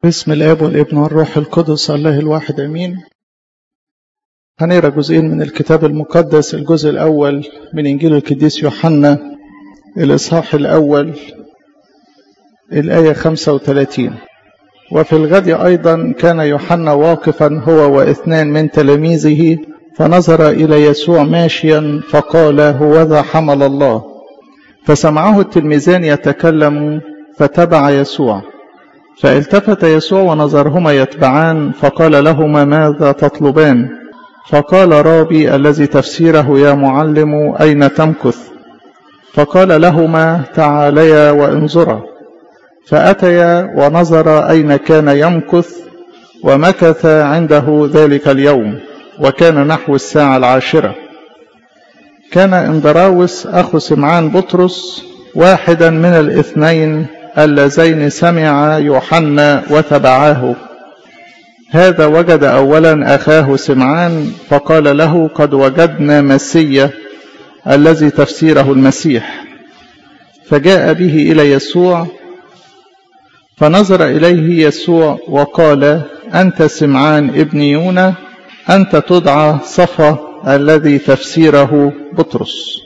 باسم الاب والابن والروح القدس الله الواحد امين هنقرا جزئين من الكتاب المقدس الجزء الاول من انجيل القديس يوحنا الاصحاح الاول الايه 35 وفي الغد ايضا كان يوحنا واقفا هو واثنان من تلاميذه فنظر الى يسوع ماشيا فقال هوذا حمل الله فسمعه التلميذان يتكلم فتبع يسوع فالتفت يسوع ونظرهما يتبعان فقال لهما ماذا تطلبان فقال رابي الذي تفسيره يا معلم أين تمكث فقال لهما تعاليا وانظرا فأتيا ونظر أين كان يمكث ومكث عنده ذلك اليوم وكان نحو الساعة العاشرة كان اندراوس أخو سمعان بطرس واحدا من الاثنين اللذين سمع يوحنا وتبعاه هذا وجد اولا اخاه سمعان فقال له قد وجدنا مسيا الذي تفسيره المسيح فجاء به الى يسوع فنظر اليه يسوع وقال انت سمعان ابن يونا انت تدعى صفا الذي تفسيره بطرس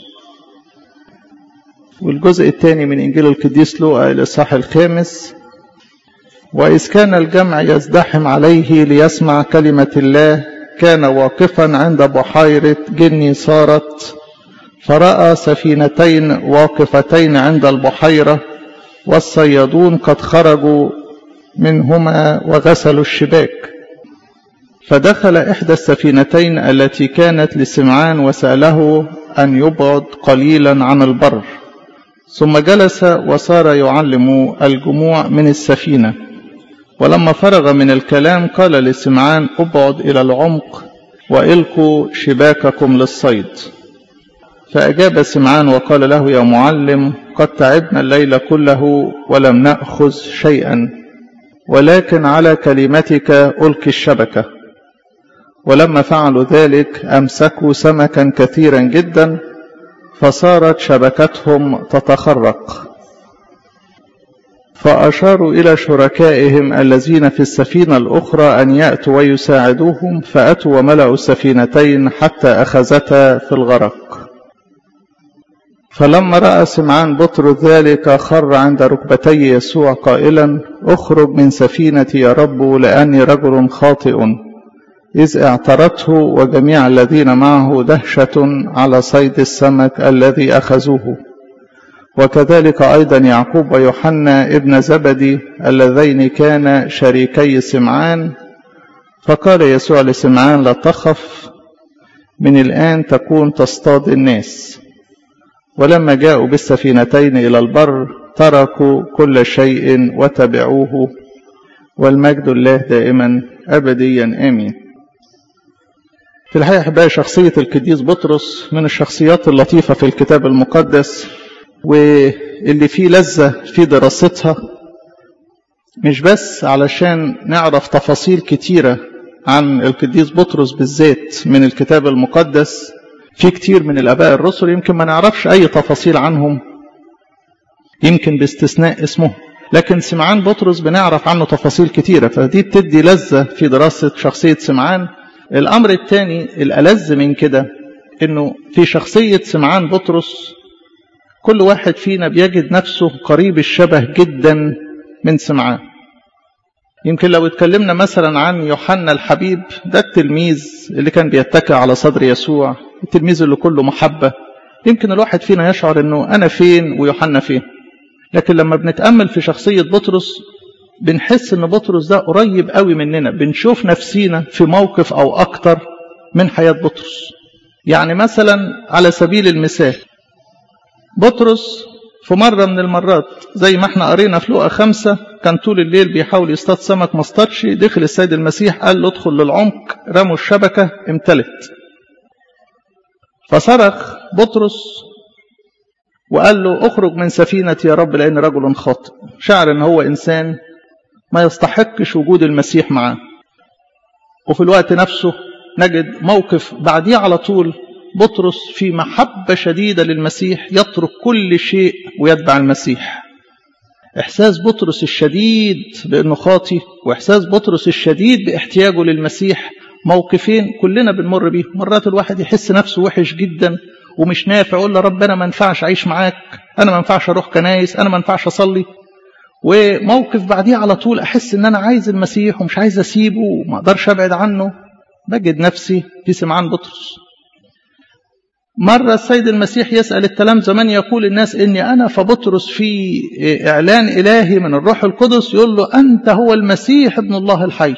والجزء الثاني من إنجيل القديس لوقا الإصحاح الخامس وإذ كان الجمع يزدحم عليه ليسمع كلمة الله كان واقفا عند بحيرة جني صارت فرأى سفينتين واقفتين عند البحيرة والصيادون قد خرجوا منهما وغسلوا الشباك فدخل إحدى السفينتين التي كانت لسمعان وسأله أن يبعد قليلا عن البر ثم جلس وصار يعلم الجموع من السفينة ولما فرغ من الكلام قال لسمعان ابعد إلى العمق وإلقوا شباككم للصيد فأجاب سمعان وقال له يا معلم قد تعبنا الليل كله ولم نأخذ شيئا ولكن على كلمتك ألقي الشبكة ولما فعلوا ذلك أمسكوا سمكا كثيرا جدا فصارت شبكتهم تتخرق فأشاروا إلى شركائهم الذين في السفينة الأخرى أن يأتوا ويساعدوهم فأتوا وملأوا السفينتين حتى أخذتا في الغرق فلما رأى سمعان بطرس ذلك خر عند ركبتي يسوع قائلا اخرج من سفينتي يا رب لأني رجل خاطئ إذ اعترته وجميع الذين معه دهشة على صيد السمك الذي أخذوه وكذلك أيضا يعقوب ويوحنا ابن زبدي اللذين كان شريكي سمعان فقال يسوع لسمعان لا تخف من الآن تكون تصطاد الناس ولما جاءوا بالسفينتين إلى البر تركوا كل شيء وتبعوه والمجد الله دائما أبديا آمين في الحقيقة أحبائي شخصية القديس بطرس من الشخصيات اللطيفة في الكتاب المقدس واللي فيه لذة في دراستها مش بس علشان نعرف تفاصيل كتيرة عن القديس بطرس بالذات من الكتاب المقدس في كتير من الآباء الرسل يمكن ما نعرفش أي تفاصيل عنهم يمكن باستثناء اسمه لكن سمعان بطرس بنعرف عنه تفاصيل كتيرة فدي بتدي لذة في دراسة شخصية سمعان الأمر الثاني الألذ من كده إنه في شخصية سمعان بطرس كل واحد فينا بيجد نفسه قريب الشبه جدا من سمعان يمكن لو اتكلمنا مثلا عن يوحنا الحبيب ده التلميذ اللي كان بيتكئ على صدر يسوع التلميذ اللي كله محبة يمكن الواحد فينا يشعر انه انا فين ويوحنا فين لكن لما بنتأمل في شخصية بطرس بنحس ان بطرس ده قريب قوي مننا بنشوف نفسينا في موقف او اكتر من حياة بطرس يعني مثلا على سبيل المثال بطرس في مرة من المرات زي ما احنا قرينا في لقا خمسة كان طول الليل بيحاول يصطاد سمك ما اصطادش دخل السيد المسيح قال له ادخل للعمق رموا الشبكة امتلت فصرخ بطرس وقال له اخرج من سفينتي يا رب لأن رجل خاطئ شعر ان هو انسان ما يستحقش وجود المسيح معاه وفي الوقت نفسه نجد موقف بعديه على طول بطرس في محبة شديدة للمسيح يترك كل شيء ويتبع المسيح إحساس بطرس الشديد بأنه خاطي وإحساس بطرس الشديد باحتياجه للمسيح موقفين كلنا بنمر بيه مرات الواحد يحس نفسه وحش جدا ومش نافع يقول له رب أنا ما ينفعش أعيش معاك أنا ما ينفعش أروح كنايس أنا ما ينفعش أصلي وموقف بعديه على طول أحس إن أنا عايز المسيح ومش عايز أسيبه وما أقدرش أبعد عنه بجد نفسي في سمعان بطرس مرة السيد المسيح يسأل التلامذة من يقول الناس إني أنا فبطرس في إعلان إلهي من الروح القدس يقول له أنت هو المسيح ابن الله الحي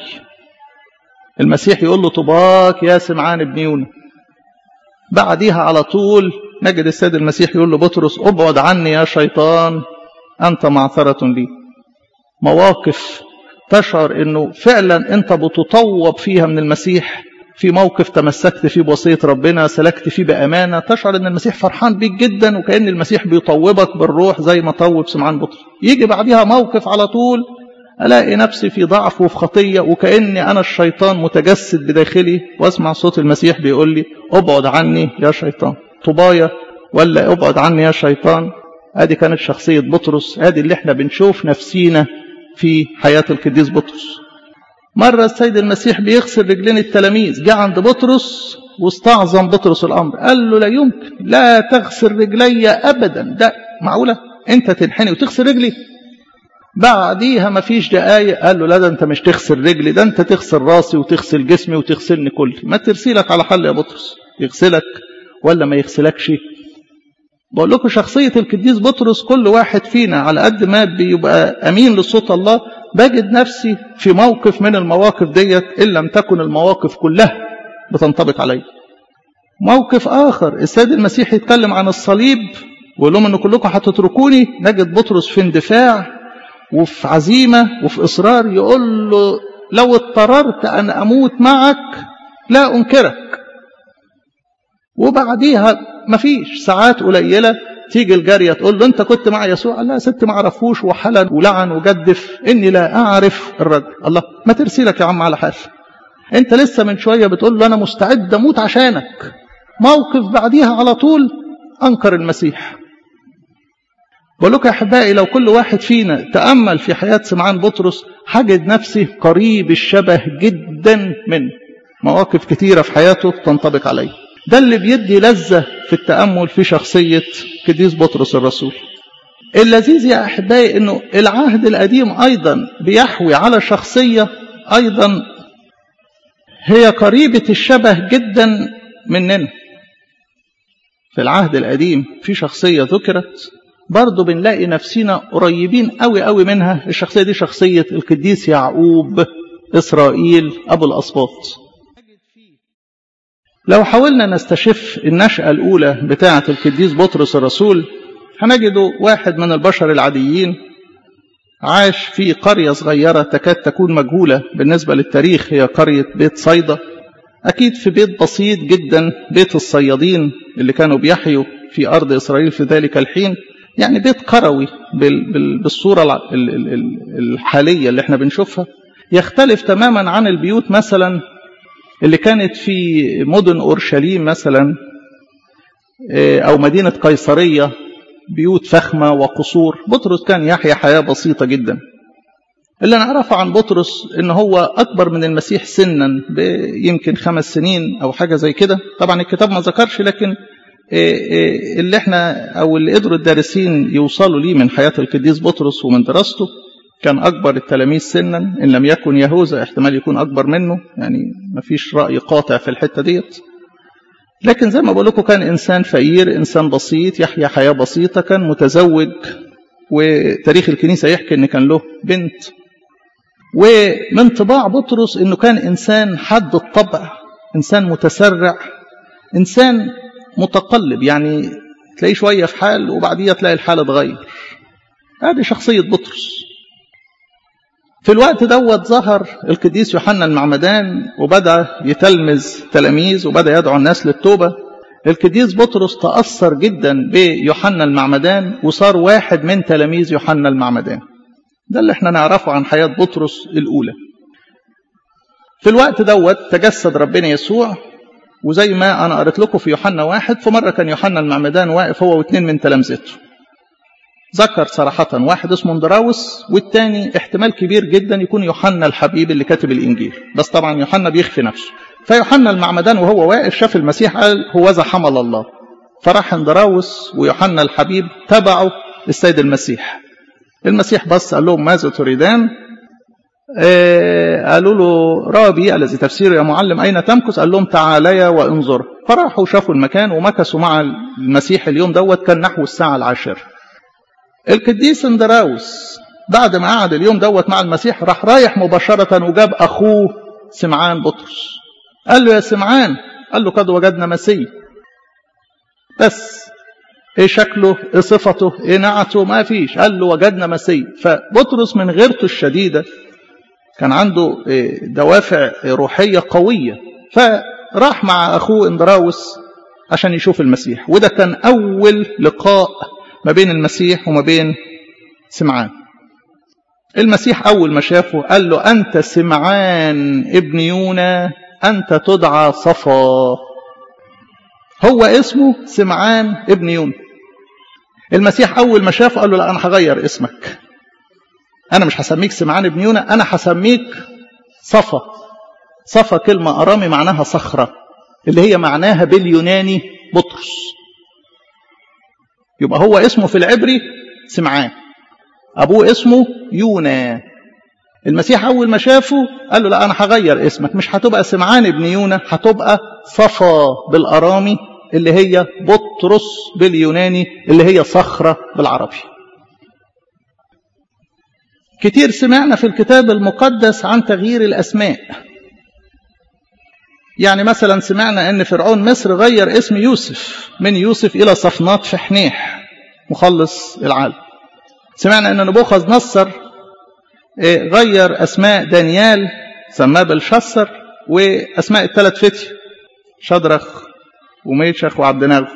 المسيح يقول له طباك يا سمعان ابن يونا بعديها على طول نجد السيد المسيح يقول له بطرس ابعد عني يا شيطان أنت معثرة لي مواقف تشعر أنه فعلا أنت بتطوب فيها من المسيح في موقف تمسكت فيه بوصية ربنا سلكت فيه بأمانة تشعر أن المسيح فرحان بيك جدا وكأن المسيح بيطوبك بالروح زي ما طوب سمعان بطرس يجي بعدها موقف على طول ألاقي نفسي في ضعف وفي خطية وكأني أنا الشيطان متجسد بداخلي وأسمع صوت المسيح بيقول لي ابعد عني يا شيطان طبايا ولا ابعد عني يا شيطان ادي كانت شخصية بطرس ادي اللي احنا بنشوف نفسينا في حياة القديس بطرس مرة السيد المسيح بيغسل رجلين التلاميذ جاء عند بطرس واستعظم بطرس الأمر قال له لا يمكن لا تغسل رجلي أبدا ده معقولة أنت تنحني وتغسل رجلي بعديها ما فيش دقايق قال له لا ده أنت مش تغسل رجلي ده أنت تغسل راسي وتغسل جسمي وتغسلني كلي ما ترسيلك على حل يا بطرس يغسلك ولا ما يغسلكش بقول لكم شخصية القديس بطرس كل واحد فينا على قد ما بيبقى أمين لصوت الله بجد نفسي في موقف من المواقف ديت إن لم تكن المواقف كلها بتنطبق علي موقف آخر السيد المسيح يتكلم عن الصليب ويقول لهم إن كلكم هتتركوني نجد بطرس في اندفاع وفي عزيمة وفي إصرار يقول له لو اضطررت أن أموت معك لا أنكرك وبعديها مفيش ساعات قليلة تيجي الجارية تقول له أنت كنت مع يسوع قال لا ست ما عرفوش وحلل ولعن وجدف إني لا أعرف الرجل الله ما ترسيلك يا عم على حال أنت لسه من شوية بتقول له أنا مستعد أموت عشانك موقف بعديها على طول أنكر المسيح بقول لكم يا أحبائي لو كل واحد فينا تأمل في حياة سمعان بطرس حجد نفسه قريب الشبه جدا منه مواقف كثيرة في حياته تنطبق عليه ده اللي بيدي لذة في التأمل في شخصية قديس بطرس الرسول اللذيذ يا أحبائي أنه العهد القديم أيضا بيحوي على شخصية أيضا هي قريبة الشبه جدا مننا في العهد القديم في شخصية ذكرت برضه بنلاقي نفسنا قريبين قوي قوي منها الشخصية دي شخصية القديس يعقوب إسرائيل أبو الأسباط لو حاولنا نستشف النشأة الأولى بتاعة القديس بطرس الرسول هنجده واحد من البشر العاديين عاش في قرية صغيرة تكاد تكون مجهولة بالنسبة للتاريخ هي قرية بيت صيدا أكيد في بيت بسيط جدا بيت الصيادين اللي كانوا بيحيوا في أرض إسرائيل في ذلك الحين يعني بيت قروي بالصورة الحالية اللي احنا بنشوفها يختلف تماما عن البيوت مثلا اللي كانت في مدن أورشليم مثلا أو مدينة قيصرية بيوت فخمة وقصور بطرس كان يحيا حياة بسيطة جدا اللي نعرفه عن بطرس ان هو اكبر من المسيح سنا يمكن خمس سنين او حاجه زي كده طبعا الكتاب ما ذكرش لكن اللي احنا او اللي قدروا الدارسين يوصلوا ليه من حياه القديس بطرس ومن دراسته كان اكبر التلاميذ سنا ان لم يكن يهوذا احتمال يكون اكبر منه يعني ما فيش راي قاطع في الحته ديت لكن زي ما بقول لكم كان انسان فقير انسان بسيط يحيا حياه بسيطه كان متزوج وتاريخ الكنيسه يحكي ان كان له بنت ومن طباع بطرس انه كان انسان حد الطبع انسان متسرع انسان متقلب يعني تلاقيه شويه في حال وبعديها تلاقي الحال اتغير هذه شخصيه بطرس في الوقت دوت ظهر القديس يوحنا المعمدان وبدا يتلمذ تلاميذ وبدا يدعو الناس للتوبه القديس بطرس تاثر جدا بيوحنا المعمدان وصار واحد من تلاميذ يوحنا المعمدان ده اللي احنا نعرفه عن حياة بطرس الأولى في الوقت دوت تجسد ربنا يسوع وزي ما أنا قريت لكم في يوحنا واحد في مرة كان يوحنا المعمدان واقف هو واثنين من تلامذته ذكر صراحة واحد اسمه اندراوس والتاني احتمال كبير جدا يكون يوحنا الحبيب اللي كاتب الإنجيل بس طبعا يوحنا بيخفي نفسه فيوحنا المعمدان وهو واقف شاف المسيح قال هو ذا حمل الله فراح اندراوس ويوحنا الحبيب تبعوا السيد المسيح المسيح بص قال لهم ماذا تريدان آه قالوا له رابي الذي تفسيره يا معلم أين تمكث قال لهم تعاليا وانظر فراحوا شافوا المكان ومكثوا مع المسيح اليوم دوت كان نحو الساعة العاشرة القديس اندراوس بعد ما قعد اليوم دوت مع المسيح راح رايح مباشرة وجاب أخوه سمعان بطرس قال له يا سمعان قال له قد وجدنا مسيح بس ايه شكله ايه صفته ايه نعته ما فيش قال له وجدنا مسيح فبطرس من غيرته الشديدة كان عنده دوافع روحية قوية فراح مع أخوه اندراوس عشان يشوف المسيح وده كان أول لقاء ما بين المسيح وما بين سمعان المسيح أول ما شافه قال له أنت سمعان ابن يونا أنت تدعى صفا هو اسمه سمعان ابن يونا المسيح أول ما شافه قال له لا أنا هغير اسمك أنا مش هسميك سمعان ابن يونا أنا هسميك صفا صفا كلمة أرامي معناها صخرة اللي هي معناها باليوناني بطرس يبقى هو اسمه في العبري سمعان أبوه اسمه يونا المسيح أول ما شافه قال له لا أنا هغير اسمك مش هتبقى سمعان ابن يونا هتبقى صفا بالأرامي اللي هي بطرس باليوناني اللي هي صخرة بالعربي كتير سمعنا في الكتاب المقدس عن تغيير الأسماء يعني مثلا سمعنا أن فرعون مصر غير اسم يوسف من يوسف إلى صفنات فحنيح مخلص العالم سمعنا أن نبوخذ نصر غير أسماء دانيال سماه بلشسر وأسماء الثلاث فتي شدرخ وميشخ وعبد ناغو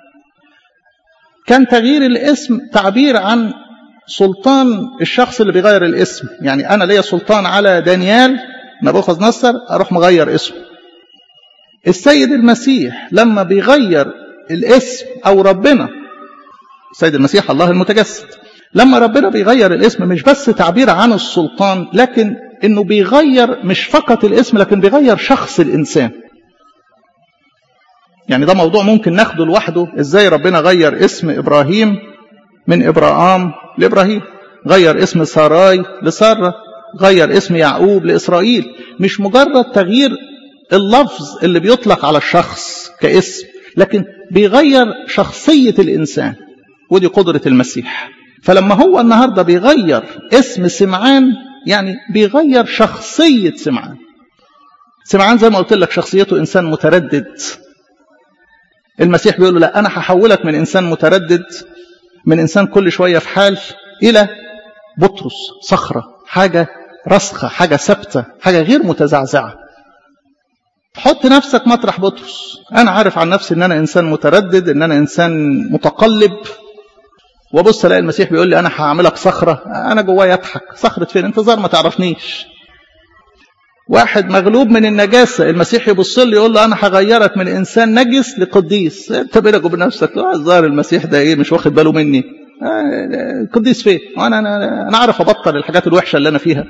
كان تغيير الاسم تعبير عن سلطان الشخص اللي بيغير الاسم يعني أنا ليا سلطان على دانيال نبوخذ نصر أروح مغير اسمه السيد المسيح لما بيغير الاسم أو ربنا السيد المسيح الله المتجسد لما ربنا بيغير الاسم مش بس تعبير عن السلطان لكن انه بيغير مش فقط الاسم لكن بيغير شخص الانسان يعني ده موضوع ممكن ناخده لوحده ازاي ربنا غير اسم ابراهيم من ابراهام لابراهيم غير اسم ساراي لساره غير اسم يعقوب لاسرائيل مش مجرد تغيير اللفظ اللي بيطلق على الشخص كاسم لكن بيغير شخصيه الانسان ودي قدره المسيح فلما هو النهارده بيغير اسم سمعان يعني بيغير شخصيه سمعان سمعان زي ما قلت لك شخصيته انسان متردد المسيح بيقول له لا انا هحولك من انسان متردد من انسان كل شويه في حال الى بطرس صخره حاجه راسخه حاجه ثابته حاجه غير متزعزعه حط نفسك مطرح بطرس انا عارف عن نفسي ان انا انسان متردد ان انا انسان متقلب وبص الاقي المسيح بيقول لي انا هعملك صخره انا جوايا اضحك صخره فين انتظار ما تعرفنيش واحد مغلوب من النجاسه المسيح يبص له يقول له انا هغيرك من انسان نجس لقديس انت بينك وبين نفسك لا الظاهر المسيح ده ايه مش واخد باله مني قديس فين وانا انا انا عارف ابطل الحاجات الوحشه اللي انا فيها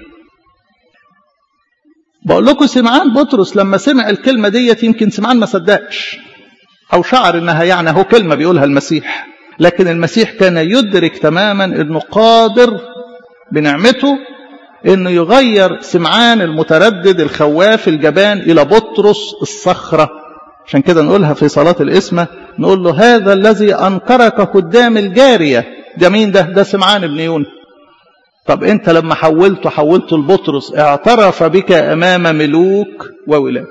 بقول لكم سمعان بطرس لما سمع الكلمه ديت يمكن سمعان ما صدقش او شعر انها يعني هو كلمه بيقولها المسيح لكن المسيح كان يدرك تماما انه قادر بنعمته انه يغير سمعان المتردد الخواف الجبان الى بطرس الصخره عشان كده نقولها في صلاه الاسمه نقول له هذا الذي انكرك قدام الجاريه ده مين ده ده سمعان ابن يون طب انت لما حولته حولته لبطرس اعترف بك امام ملوك وولاد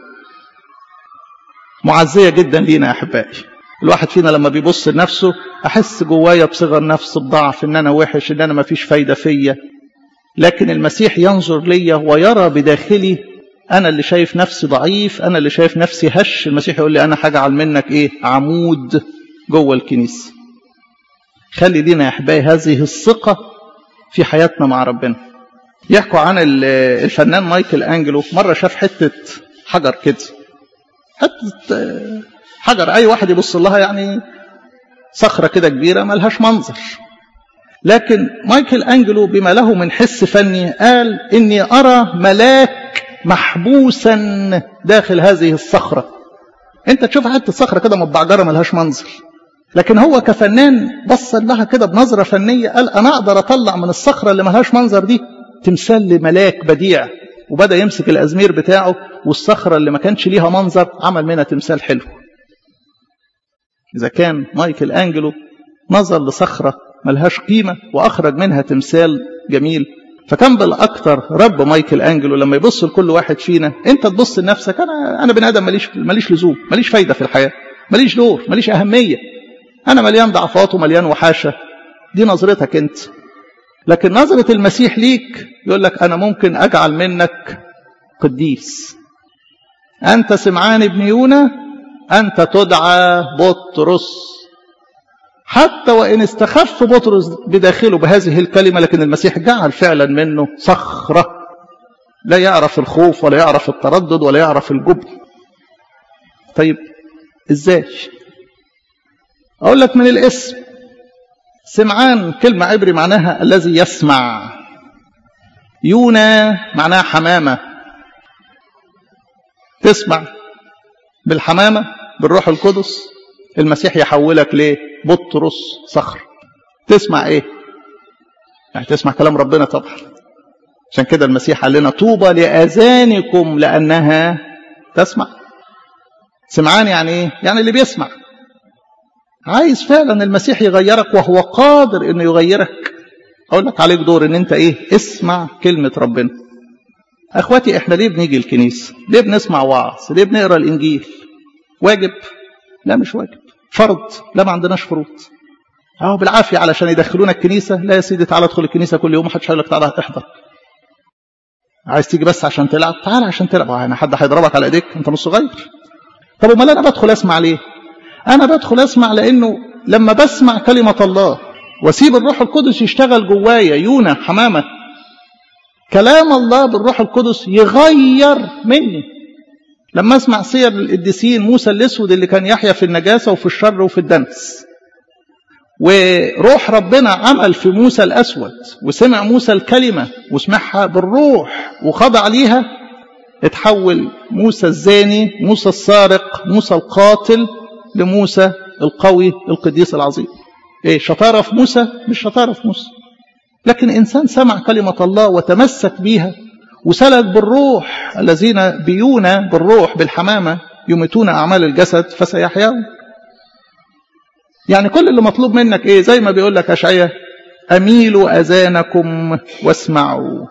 معزيه جدا لينا يا احبائي الواحد فينا لما بيبص لنفسه احس جوايا بصغر نفس بضعف ان انا وحش ان انا ما فيش فايده فيا لكن المسيح ينظر ليا ويرى بداخلي انا اللي شايف نفسي ضعيف انا اللي شايف نفسي هش المسيح يقول لي انا هجعل منك ايه عمود جوه الكنيسه خلي لينا يا احبائي هذه الثقه في حياتنا مع ربنا يحكوا عن الفنان مايكل انجلو مره شاف حته حجر كده حته حجر اي واحد يبص لها يعني صخره كده كبيره ملهاش منظر لكن مايكل أنجلو بما له من حس فني قال إني أرى ملاك محبوسا داخل هذه الصخرة أنت تشوف حتة صخرة كده متبعجرة ملهاش منظر لكن هو كفنان بص لها كده بنظرة فنية قال أنا أقدر أطلع من الصخرة اللي ملهاش منظر دي تمثال لملاك بديع وبدأ يمسك الأزمير بتاعه والصخرة اللي ما كانش ليها منظر عمل منها تمثال حلو إذا كان مايكل أنجلو نظر لصخرة ملهاش قيمة وأخرج منها تمثال جميل فكان بالأكثر رب مايكل أنجلو لما يبص لكل واحد فينا أنت تبص لنفسك أنا أنا بني آدم ماليش ماليش لزوم ماليش فايدة في الحياة ماليش دور ماليش أهمية أنا مليان ضعفات ومليان وحاشة دي نظرتك أنت لكن نظرة المسيح ليك يقول لك أنا ممكن أجعل منك قديس أنت سمعان ابن يونا أنت تدعى بطرس حتى وإن استخف بطرس بداخله بهذه الكلمة لكن المسيح جعل فعلا منه صخرة لا يعرف الخوف ولا يعرف التردد ولا يعرف الجبن طيب ازاي اقول لك من الاسم سمعان كلمة عبري معناها الذي يسمع يونا معناها حمامة تسمع بالحمامة بالروح القدس المسيح يحولك ليه بطرس صخر تسمع ايه يعني تسمع كلام ربنا طبعا عشان كده المسيح قال لنا طوبى لآذانكم لأنها تسمع سمعان يعني ايه يعني اللي بيسمع عايز فعلا المسيح يغيرك وهو قادر انه يغيرك اقول لك عليك دور ان انت ايه اسمع كلمة ربنا اخواتي احنا ليه بنيجي الكنيسة ليه بنسمع وعظ ليه بنقرا الانجيل واجب لا مش واجب فرض لا ما عندناش فروض اهو بالعافيه علشان يدخلونا الكنيسه لا يا سيدي تعالى ادخل الكنيسه كل يوم محدش هيقول لك تعالى تحضر عايز تيجي بس عشان تلعب تعالى عشان تلعب انا حد هيضربك على ايديك انت مش صغير طب امال انا بدخل اسمع ليه انا بدخل اسمع لانه لما بسمع كلمه الله واسيب الروح القدس يشتغل جوايا يونا حمامه كلام الله بالروح القدس يغير مني لما اسمع سير القديسين موسى الاسود اللي كان يحيى في النجاسه وفي الشر وفي الدنس وروح ربنا عمل في موسى الاسود وسمع موسى الكلمه وسمعها بالروح وخضع ليها اتحول موسى الزاني موسى السارق موسى القاتل لموسى القوي القديس العظيم ايه شطاره في موسى مش شطاره في موسى لكن انسان سمع كلمه الله وتمسك بيها وسلك بالروح الذين بيونا بالروح بالحمامة يميتون أعمال الجسد فسيحيون يعني كل اللي مطلوب منك إيه زي ما بيقول لك أشعية أميلوا أذانكم واسمعوا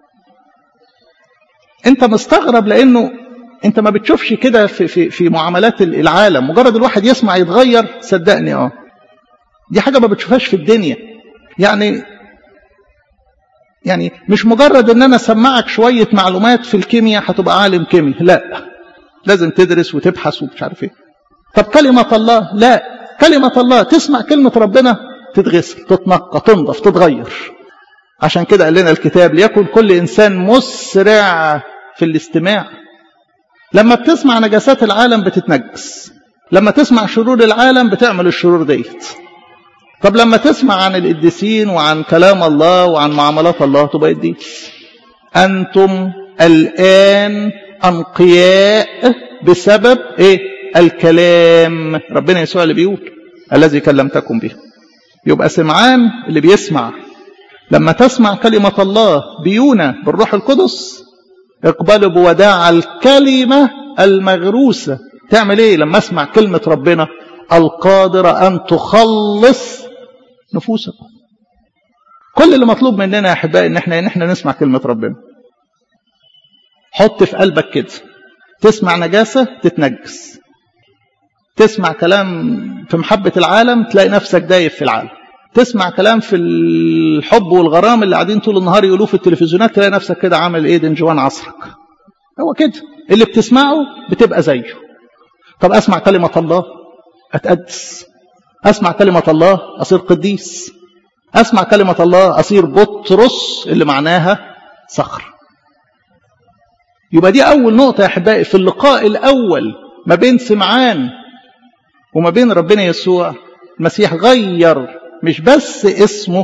أنت مستغرب لأنه أنت ما بتشوفش كده في, في, في معاملات العالم مجرد الواحد يسمع يتغير صدقني اه دي حاجة ما بتشوفهاش في الدنيا يعني يعني مش مجرد ان انا اسمعك شويه معلومات في الكيمياء هتبقى عالم كيمياء لا لازم تدرس وتبحث ومش عارف ايه طب كلمه الله لا كلمه الله تسمع كلمه ربنا تتغسل تتنقى تنضف تتغير عشان كده قال لنا الكتاب ليكن كل انسان مسرع في الاستماع لما بتسمع نجاسات العالم بتتنجس لما تسمع شرور العالم بتعمل الشرور ديت طب لما تسمع عن القديسين وعن كلام الله وعن معاملات الله تبقى قديس أنتم الآن أنقياء بسبب إيه الكلام ربنا يسوع اللي بيقول الذي كلمتكم به يبقى سمعان اللي بيسمع لما تسمع كلمة الله بيونا بالروح القدس اقبلوا بوداع الكلمة المغروسة تعمل ايه لما اسمع كلمة ربنا القادرة أن تخلص نفوسكم كل اللي مطلوب مننا يا احبائي ان احنا ان احنا نسمع كلمه ربنا حط في قلبك كده تسمع نجاسه تتنجس تسمع كلام في محبه العالم تلاقي نفسك دايب في العالم تسمع كلام في الحب والغرام اللي قاعدين طول النهار يقولوه في التلفزيونات تلاقي نفسك كده عامل ايه دنجوان عصرك هو كده اللي بتسمعه بتبقى زيه طب اسمع كلمه الله اتقدس أسمع كلمة الله أصير قديس أسمع كلمة الله أصير بطرس اللي معناها صخر يبقى دي أول نقطة يا أحبائي في اللقاء الأول ما بين سمعان وما بين ربنا يسوع المسيح غير مش بس اسمه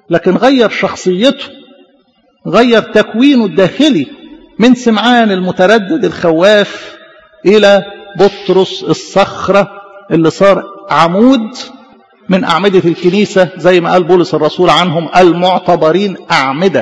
لكن غير شخصيته غير تكوينه الداخلي من سمعان المتردد الخواف إلى بطرس الصخرة اللي صار عمود من أعمدة الكنيسة زي ما قال بولس الرسول عنهم المعتبرين أعمدة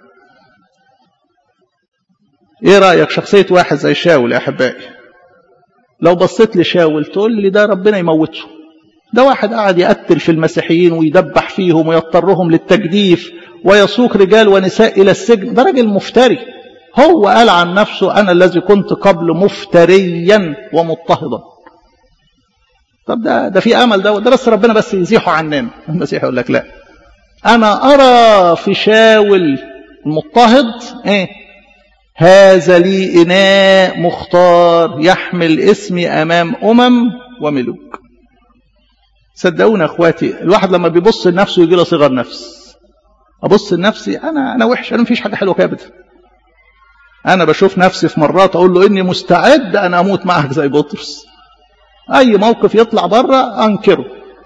ايه رأيك شخصية واحد زي شاول يا أحبائي لو بصيت لشاول تقول لي ده ربنا يموته ده واحد قاعد يقتل في المسيحيين ويدبح فيهم ويضطرهم للتجديف ويسوق رجال ونساء إلى السجن ده راجل مفتري هو قال عن نفسه أنا الذي كنت قبل مفتريا ومضطهدا طب ده ده في امل ده ده بس ربنا بس يزيحه عننا المسيح يقول لك لا انا ارى في شاول المضطهد ايه هذا لي اناء مختار يحمل اسمي امام امم وملوك صدقونا اخواتي الواحد لما بيبص لنفسه يجي له صغر نفس ابص لنفسي انا انا وحش انا مفيش حاجه حلوه كده ابدا انا بشوف نفسي في مرات اقول له اني مستعد ان اموت معك زي بطرس اي موقف يطلع بره انكره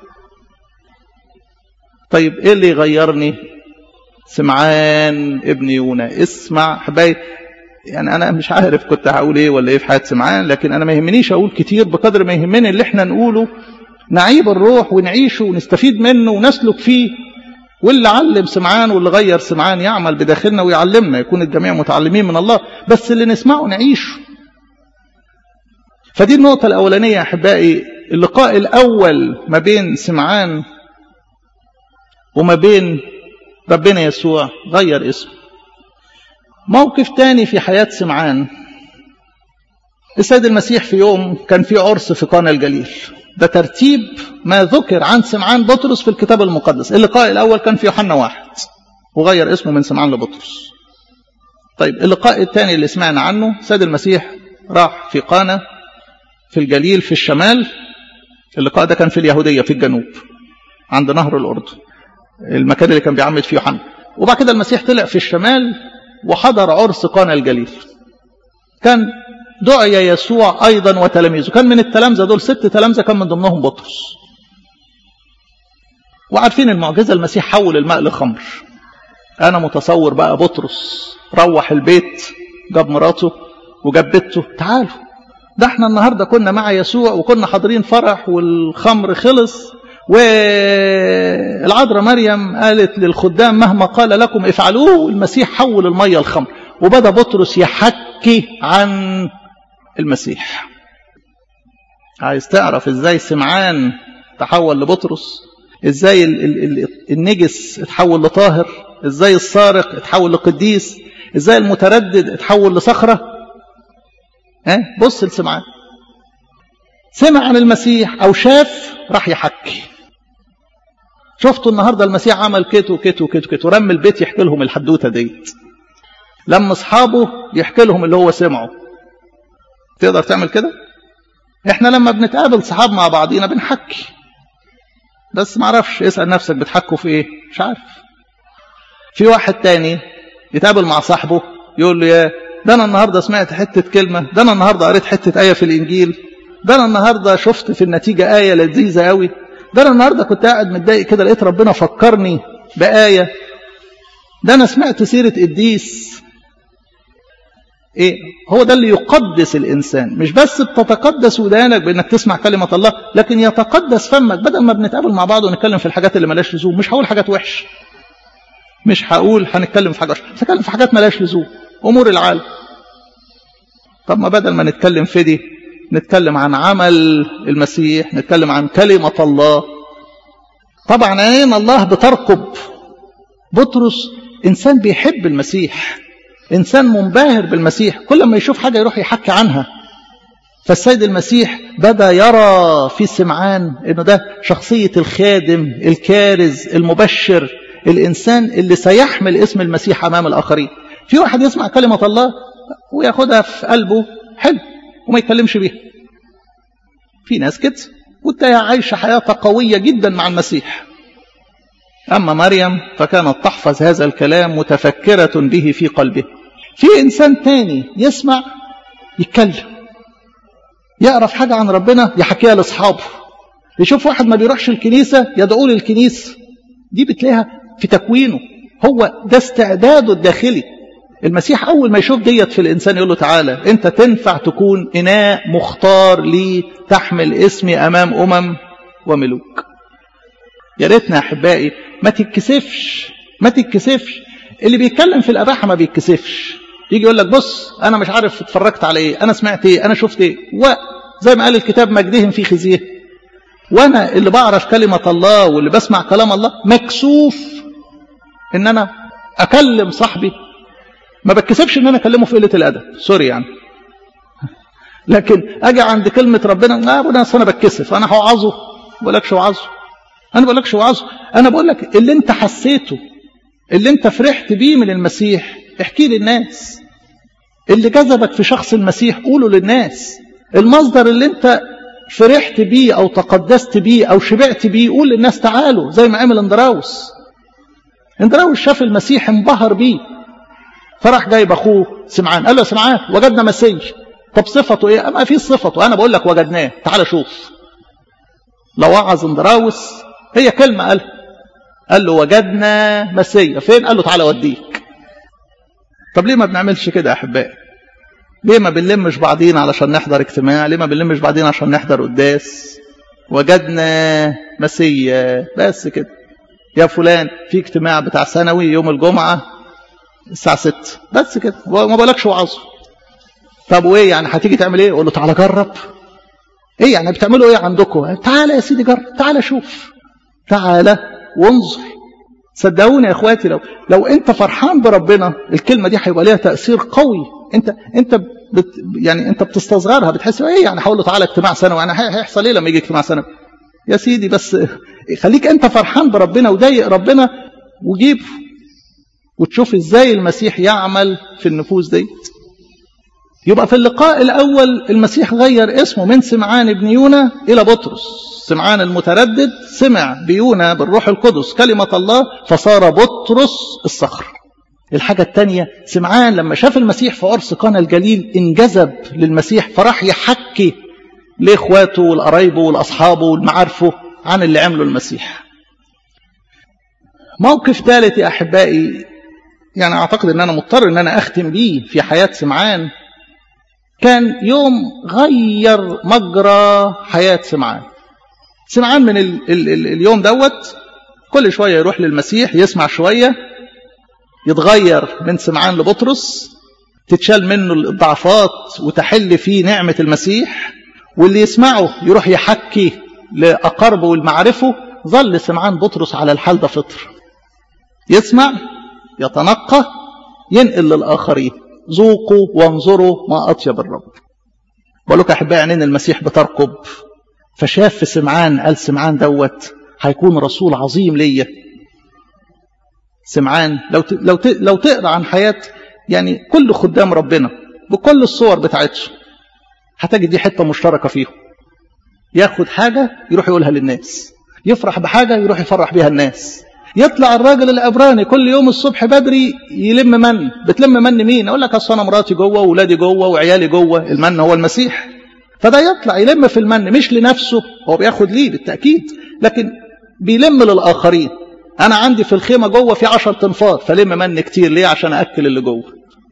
طيب ايه اللي يغيرني سمعان ابن يونا اسمع حبايب يعني انا مش عارف كنت هقول ايه ولا ايه في حياه سمعان لكن انا ما يهمنيش اقول كتير بقدر ما يهمني اللي احنا نقوله نعيب الروح ونعيشه ونستفيد منه ونسلك فيه واللي علم سمعان واللي غير سمعان يعمل بداخلنا ويعلمنا يكون الجميع متعلمين من الله بس اللي نسمعه نعيشه فدي النقطة الأولانية يا أحبائي اللقاء الأول ما بين سمعان وما بين ربنا يسوع غير اسمه موقف تاني في حياة سمعان السيد المسيح في يوم كان في عرس في قانا الجليل ده ترتيب ما ذكر عن سمعان بطرس في الكتاب المقدس اللقاء الأول كان في يوحنا واحد وغير اسمه من سمعان لبطرس طيب اللقاء الثاني اللي سمعنا عنه السيد المسيح راح في قانا في الجليل في الشمال اللقاء ده كان في اليهودية في الجنوب عند نهر الأردن المكان اللي كان بيعمد فيه يوحنا وبعد كده المسيح طلع في الشمال وحضر عرس قانا الجليل كان دعي يسوع أيضا وتلاميذه كان من التلامذة دول ست تلامذة كان من ضمنهم بطرس وعارفين المعجزة المسيح حول الماء لخمر أنا متصور بقى بطرس روح البيت جاب مراته وجاب بنته تعالوا ده احنا النهارده كنا مع يسوع وكنا حاضرين فرح والخمر خلص والعذراء مريم قالت للخدام مهما قال لكم افعلوه المسيح حول الميه الخمر وبدا بطرس يحكي عن المسيح عايز تعرف ازاي سمعان تحول لبطرس ازاي ال ال ال النجس اتحول لطاهر ازاي السارق اتحول لقديس ازاي المتردد اتحول لصخره ها بص لسمعان سمع عن المسيح او شاف راح يحكي شفتوا النهارده المسيح عمل كت وكت وكت وكت ورم البيت يحكي لهم الحدوته ديت لما اصحابه يحكي لهم اللي هو سمعه تقدر تعمل كده احنا لما بنتقابل صحاب مع بعضينا بنحكي بس ما اعرفش اسال نفسك بتحكوا في ايه مش عارف في واحد تاني يتقابل مع صاحبه يقول له يا ده انا النهارده سمعت حته كلمه ده انا النهارده قريت حته ايه في الانجيل ده انا النهارده شفت في النتيجه ايه لذيذه قوي ده انا النهارده كنت قاعد متضايق كده لقيت ربنا فكرني بايه ده انا سمعت سيره قديس ايه هو ده اللي يقدس الانسان مش بس بتتقدس ودانك بانك تسمع كلمه الله لكن يتقدس فمك بدل ما بنتقابل مع بعض ونتكلم في الحاجات اللي ملاش لزوم مش هقول حاجات وحشه مش هقول هنتكلم في حاجه وحشه هنتكلم في حاجات ملاش لزوم امور العالم طب ما بدل ما نتكلم في دي نتكلم عن عمل المسيح نتكلم عن كلمه الله طبعا عين الله بترقب بطرس انسان بيحب المسيح إنسان منبهر بالمسيح كل ما يشوف حاجة يروح يحكي عنها فالسيد المسيح بدأ يرى في سمعان أنه ده شخصية الخادم الكارز المبشر الإنسان اللي سيحمل اسم المسيح أمام الآخرين في واحد يسمع كلمة الله وياخدها في قلبه حلو وما يتكلمش بيها في ناس كده وتلاقيها عايشة حياة قوية جدا مع المسيح أما مريم فكانت تحفظ هذا الكلام متفكرة به في قلبها في إنسان تاني يسمع يتكلم يعرف حاجة عن ربنا يحكيها لأصحابه يشوف واحد ما بيروحش الكنيسة يدعوه للكنيسة دي بتلاقيها في تكوينه هو ده استعداده الداخلي المسيح أول ما يشوف ديت في الإنسان يقول له تعالى أنت تنفع تكون إناء مختار لي تحمل اسمي أمام أمم وملوك يا ريتنا يا أحبائي ما تتكسفش ما تتكسفش اللي بيتكلم في الأباحة ما بيتكسفش يجي يقول لك بص أنا مش عارف اتفرجت على إيه أنا سمعت إيه أنا شفت إيه وزي ما قال الكتاب مجدهم في خزيه وأنا اللي بعرف كلمة الله واللي بسمع كلام الله مكسوف إن أنا أكلم صاحبي ما بتكسفش ان انا اكلمه في قله الادب سوري يعني لكن اجي عند كلمه ربنا لا ابونا انا بتكسف انا هوعظه ما بقولكش وعظه انا بقولكش وعظه انا بقول لك اللي انت حسيته اللي انت فرحت بيه من المسيح احكيه للناس اللي جذبك في شخص المسيح قوله للناس المصدر اللي انت فرحت بيه او تقدست بيه او شبعت بيه قول للناس تعالوا زي ما عمل اندراوس اندراوس شاف المسيح انبهر بيه فراح جايب اخوه سمعان قال له سمعان وجدنا مسيح طب صفته ايه ما في صفته انا بقول لك وجدناه تعال شوف لو وعظ اندراوس هي كلمه قال قال له وجدنا مسيا فين قال له تعالى اوديك طب ليه ما بنعملش كده يا احبائي ليه ما بنلمش بعضينا علشان نحضر اجتماع ليه ما بنلمش بعضينا عشان نحضر قداس وجدنا مسيا بس كده يا فلان في اجتماع بتاع ثانوي يوم الجمعه الساعة 6 بس كده ما بقولكش وعظه طب وايه يعني هتيجي تعمل ايه؟ قول له تعالى جرب ايه يعني بتعملوا ايه عندكم؟ تعالى يا سيدي جرب تعالى شوف تعالى وانظر صدقوني يا اخواتي لو لو انت فرحان بربنا الكلمه دي هيبقى ليها تاثير قوي انت انت بت يعني انت بتستصغرها بتحس ايه يعني هقول له تعالى اجتماع ثانوي يعني هيحصل ايه لما يجي اجتماع ثانوي؟ يا سيدي بس خليك انت فرحان بربنا وضايق ربنا وجيبه وتشوف ازاي المسيح يعمل في النفوس دي يبقى في اللقاء الأول المسيح غير اسمه من سمعان بن يونا إلى بطرس سمعان المتردد سمع بيونا بالروح القدس كلمة الله فصار بطرس الصخر الحاجة الثانية سمعان لما شاف المسيح في عرس قانا الجليل انجذب للمسيح فراح يحكي لإخواته والقرايبه والأصحابه والمعارفه عن اللي عمله المسيح موقف ثالث يا أحبائي يعني أعتقد أن أنا مضطر أن أنا أختم بيه في حياة سمعان كان يوم غير مجرى حياة سمعان سمعان من ال ال ال اليوم دوت كل شوية يروح للمسيح يسمع شوية يتغير من سمعان لبطرس تتشال منه الضعفات وتحل فيه نعمة المسيح واللي يسمعه يروح يحكي لأقربه والمعرفه ظل سمعان بطرس على الحال ده فطر يسمع يتنقى ينقل للآخرين ذوقوا وانظروا ما أطيب الرب بقول لك أحبائي عينين المسيح بترقب فشاف في سمعان قال سمعان دوت هيكون رسول عظيم ليا سمعان لو ت... لو ت... لو تقرا عن حياه يعني كل خدام ربنا بكل الصور بتاعتهم هتجد دي حته مشتركه فيهم ياخد حاجه يروح يقولها للناس يفرح بحاجه يروح يفرح بيها الناس يطلع الراجل العبراني كل يوم الصبح بدري يلم من بتلم من مين اقول لك اصل انا مراتي جوه واولادي جوه وعيالي جوه المن هو المسيح فده يطلع يلم في المن مش لنفسه هو بياخد ليه بالتاكيد لكن بيلم للاخرين انا عندي في الخيمه جوه في 10 تنفار فلم من كتير ليه عشان اكل اللي جوه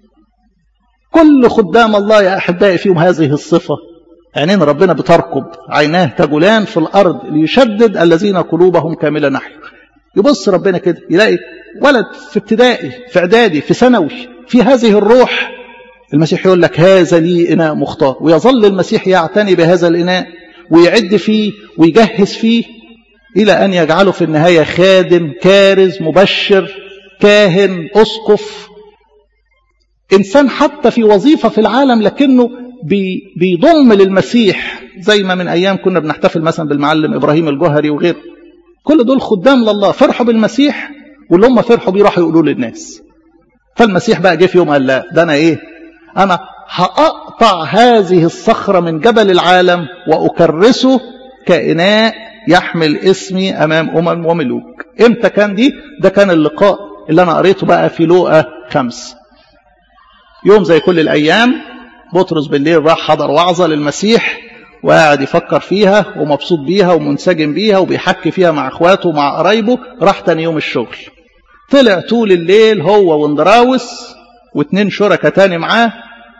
كل خدام الله يا احبائي فيهم هذه الصفه عينين ربنا بتركب عيناه تجولان في الارض ليشدد الذين قلوبهم كامله نحيه يبص ربنا كده يلاقي ولد في ابتدائي في اعدادي في ثانوي في هذه الروح المسيح يقول لك هذا لي اناء مختار ويظل المسيح يعتني بهذا الاناء ويعد فيه ويجهز فيه الى ان يجعله في النهايه خادم كارز مبشر كاهن اسقف انسان حتى في وظيفه في العالم لكنه بي بيضم للمسيح زي ما من ايام كنا بنحتفل مثلا بالمعلم ابراهيم الجوهري وغيره كل دول خدام لله فرحوا بالمسيح واللي هم فرحوا بيه راحوا يقولوا للناس فالمسيح بقى جه في يوم قال لا ده انا ايه انا هاقطع هذه الصخره من جبل العالم واكرسه كاناء يحمل اسمي امام امم وملوك امتى كان دي ده كان اللقاء اللي انا قريته بقى في لوقا خمس يوم زي كل الايام بطرس بالليل راح حضر وعظه للمسيح وقاعد يفكر فيها ومبسوط بيها ومنسجم بيها وبيحكي فيها مع اخواته ومع قرايبه راح تاني يوم الشغل طلع طول الليل هو واندراوس واثنين شركاء تاني معاه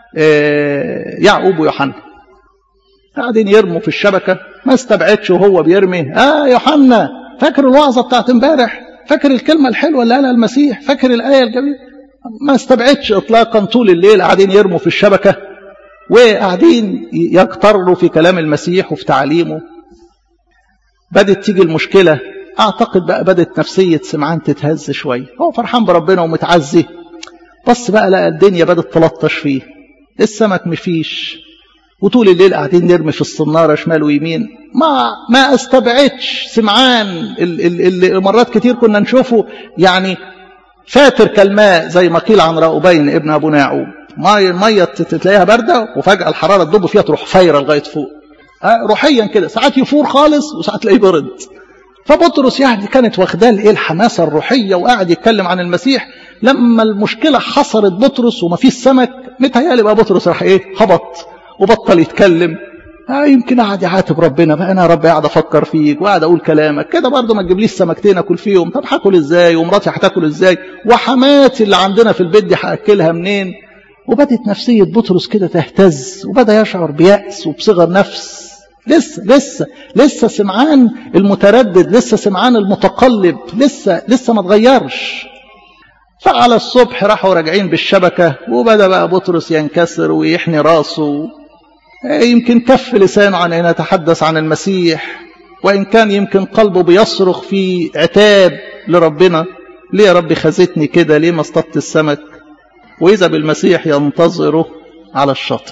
يعقوب ويوحنا قاعدين يرموا في الشبكة ما استبعدش وهو بيرمي اه يوحنا فاكر الوعظة بتاعت امبارح فاكر الكلمة الحلوة اللي قالها المسيح فاكر الآية الجميلة ما استبعدش اطلاقا طول الليل قاعدين يرموا في الشبكة وقاعدين يكتروا في كلام المسيح وفي تعليمه بدت تيجي المشكلة اعتقد بقى بدت نفسية سمعان تتهز شوية هو فرحان بربنا ومتعزي بس بقى لقى الدنيا بدت تلطش فيه السمك مفيش وطول الليل قاعدين نرمي في الصنارة شمال ويمين ما ما استبعدش سمعان اللي مرات كتير كنا نشوفه يعني فاتر كالماء زي ما قيل عن راؤوبين ابن ابو ناعوب ميه الميه تلاقيها بارده وفجاه الحراره تدب فيها تروح فايره لغايه فوق روحيا كده ساعات يفور خالص وساعات تلاقيه برد فبطرس يعني كانت واخداه الايه الحماسه الروحيه وقاعد يتكلم عن المسيح لما المشكله حصرت بطرس وما فيش سمك متهيألي بقى بطرس راح ايه هبط وبطل يتكلم آه يمكن قاعد يعاتب ربنا بقى انا يا رب قاعد افكر فيك وقاعد اقول كلامك كده برضه ما تجيبليش سمكتين اكل فيهم طب هاكل ازاي ومراتي هتاكل ازاي وحماتي اللي عندنا في البيت دي هاكلها منين وبدت نفسيه بطرس كده تهتز وبدا يشعر بيأس وبصغر نفس لسه لسه لسه سمعان المتردد لسه سمعان المتقلب لسه لسه ما اتغيرش فعلى الصبح راحوا راجعين بالشبكة وبدأ بقى بطرس ينكسر ويحني راسه يمكن كف لسانه عن أن يتحدث عن المسيح وإن كان يمكن قلبه بيصرخ في عتاب لربنا ليه يا رب خزتني كده ليه ما اصطدت السمك وإذا بالمسيح ينتظره على الشاطئ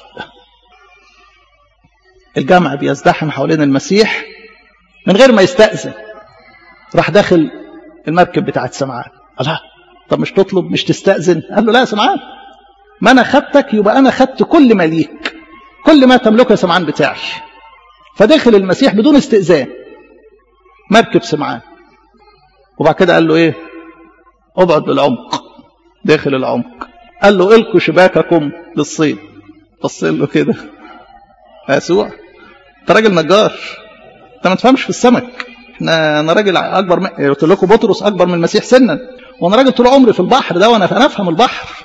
الجمع بيزدحم حوالين المسيح من غير ما يستأذن راح داخل المركب بتاعت سمعان الله طب مش تطلب مش تستأذن قال له لا يا سمعان ما أنا خدتك يبقى أنا خدت كل ما ليك كل ما تملكه يا سمعان بتاعي فدخل المسيح بدون استئذان مركب سمعان وبعد كده قال له ايه ابعد للعمق داخل العمق قال له القوا شباككم للصيد بص له كده يسوع انت راجل نجار انت ما تفهمش في السمك احنا انا راجل اكبر من قلت لكم بطرس اكبر من المسيح سنا وانا راجل طول عمري في البحر ده وانا انا افهم البحر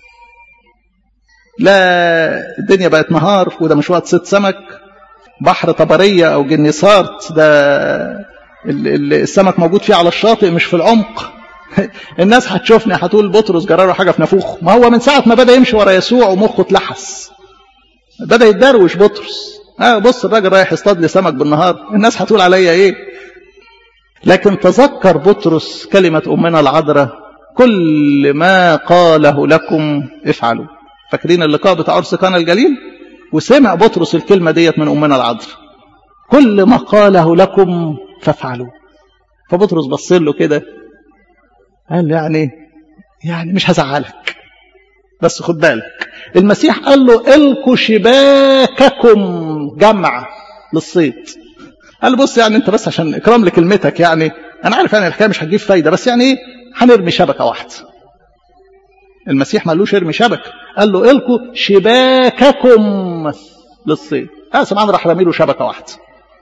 لا الدنيا بقت نهار وده مش وقت صيد سمك بحر طبريه او جنيسارت ده السمك موجود فيه على الشاطئ مش في العمق الناس هتشوفني هتقول بطرس جراله حاجه في نافوخه ما هو من ساعه ما بدا يمشي ورا يسوع ومخه اتلحس بدا يتدروش بطرس اه بص الراجل رايح يصطاد لي سمك بالنهار الناس هتقول عليا ايه لكن تذكر بطرس كلمة أمنا العذراء كل ما قاله لكم افعلوا فاكرين اللقاء بتاع عرس كان الجليل وسمع بطرس الكلمة ديت من أمنا العذراء كل ما قاله لكم فافعلوا فبطرس بص له كده قال له يعني يعني مش هزعلك بس خد بالك المسيح قال له القوا شباككم جمع للصيد قال له بص يعني انت بس عشان اكرام لكلمتك يعني انا عارف يعني الحكايه مش هتجيب فايده بس يعني ايه هنرمي شبكه واحده المسيح ما قالوش ارمي شبكه قال له القوا شباككم للصيد اه سمعان راح رامي له شبكه واحده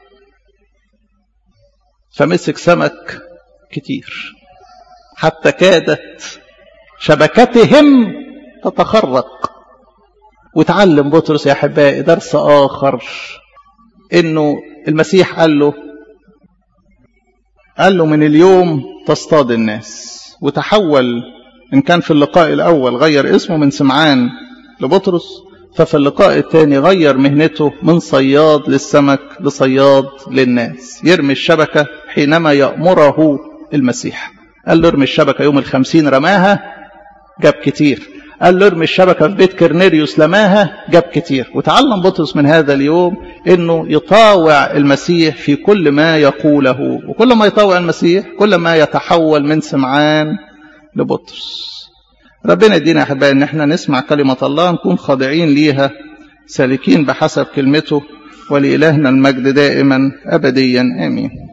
فمسك سمك كتير حتى كادت شبكتهم تتخرق وتعلم بطرس يا احبائي درس اخر انه المسيح قال له قال له من اليوم تصطاد الناس وتحول ان كان في اللقاء الاول غير اسمه من سمعان لبطرس ففي اللقاء الثاني غير مهنته من صياد للسمك لصياد للناس يرمي الشبكة حينما يأمره المسيح قال له ارمي الشبكة يوم الخمسين رماها جاب كتير قال له ارمي الشبكة في بيت كرنيريوس لماها جاب كتير وتعلم بطرس من هذا اليوم انه يطاوع المسيح في كل ما يقوله وكل ما يطاوع المسيح كل ما يتحول من سمعان لبطرس ربنا يدينا احبائي ان احنا نسمع كلمة الله نكون خاضعين ليها سالكين بحسب كلمته ولإلهنا المجد دائما أبديا آمين